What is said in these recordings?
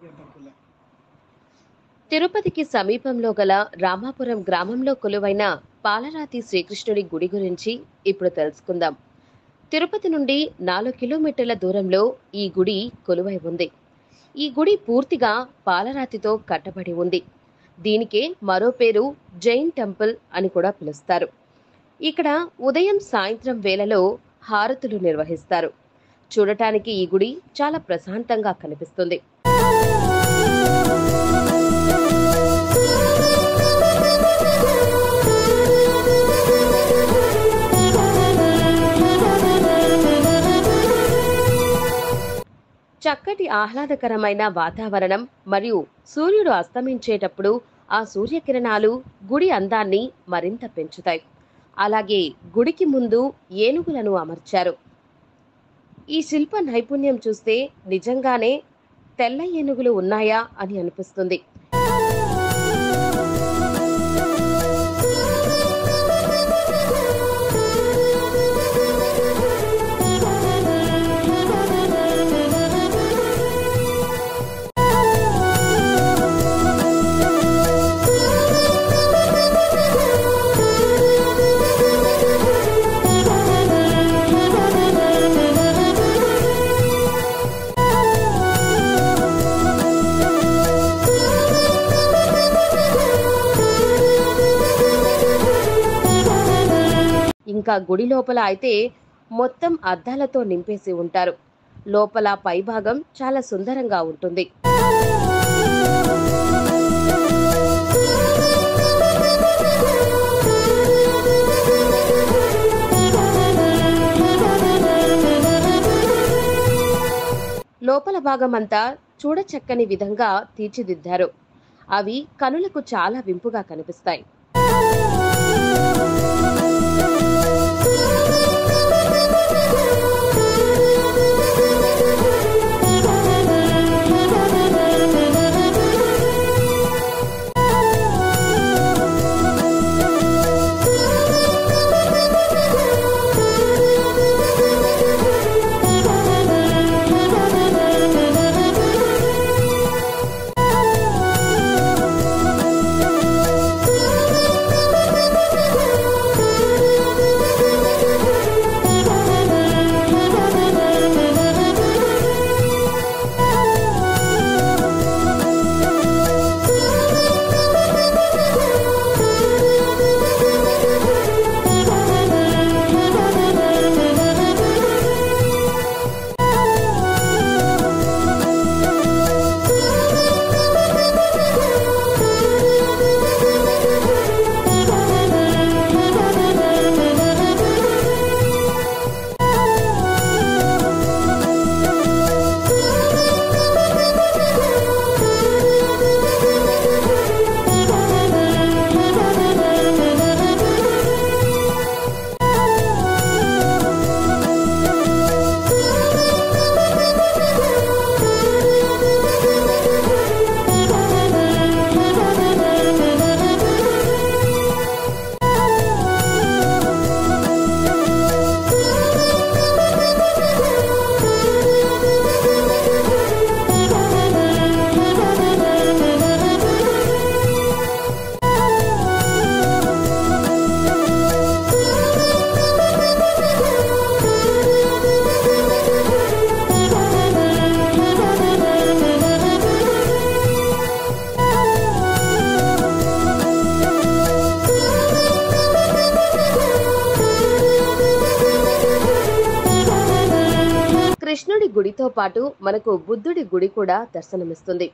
తిరుపతికి సమీపంలో గల రామాపురం గ్రామంలో కొలువైన పాలరాతి శ్రీకృష్ణుడి గుడి గురించి ఇప్పుడు తెలుసుకుందాం తిరుపతి నుండి నాలుగు కిలోమీటర్ల దూరంలో ఈ గుడి కొలువై ఉంది ఈ గుడి పూర్తిగా పాలరాతితో కట్టబడి ఉంది దీనికే మరో పేరు జైన్ టెంపుల్ అని కూడా పిలుస్తారు ఇక్కడ ఉదయం సాయంత్రం వేళలో హారతులు నిర్వహిస్తారు చూడటానికి ఈ గుడి చాలా ప్రశాంతంగా కనిపిస్తుంది చక్కటి ఆహ్లాదకరమైన వాతావరణం మరియు సూర్యుడు అస్తమించేటప్పుడు ఆ సూర్యకిరణాలు గుడి అందాన్ని మరింత పెంచుతాయి అలాగే గుడికి ముందు ఏనుగులను అమర్చారు ఈ శిల్ప నైపుణ్యం చూస్తే నిజంగానే తెల్ల ఏనుగులు ఉన్నాయా అని అనిపిస్తుంది ఇంకా గుడి లోపల అయితే మొత్తం అద్దాలతో నింపేసి ఉంటారు లోపల పైభాగం చాలా సుందరంగా ఉంటుంది లోపల భాగమంతా చూడచక్కని విధంగా తీర్చిదిద్దారు అవి కనులకు చాలా వింపుగా కనిపిస్తాయి కృష్ణుడి గుడితో పాటు మనకు బుద్ధుడి గుడి కూడా దర్శనమిస్తుంది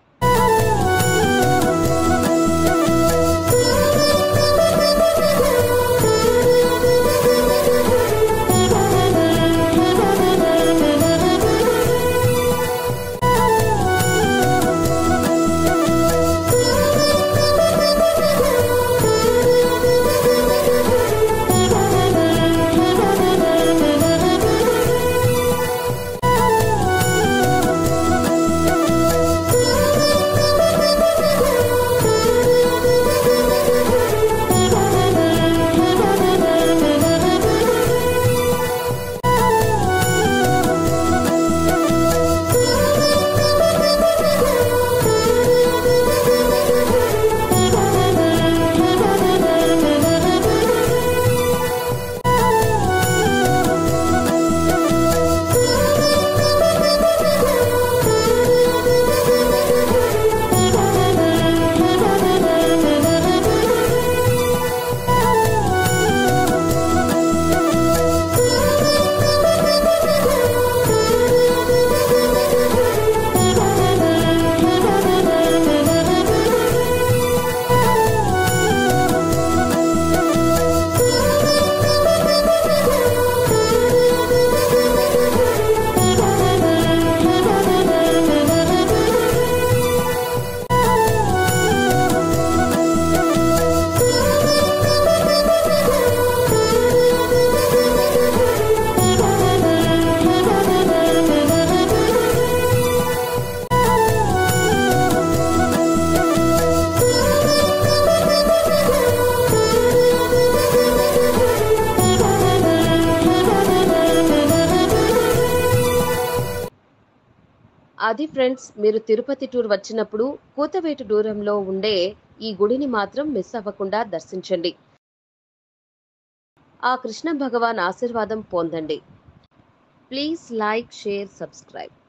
అది ఫ్రెండ్స్ మీరు తిరుపతి టూర్ వచ్చినప్పుడు కూతవేటు దూరంలో ఉండే ఈ గుడిని మాత్రం మిస్ అవ్వకుండా దర్శించండి ఆ కృష్ణ భగవాన్ ఆశీర్వాదం పొందండి ప్లీజ్ లైక్ షేర్ సబ్స్క్రైబ్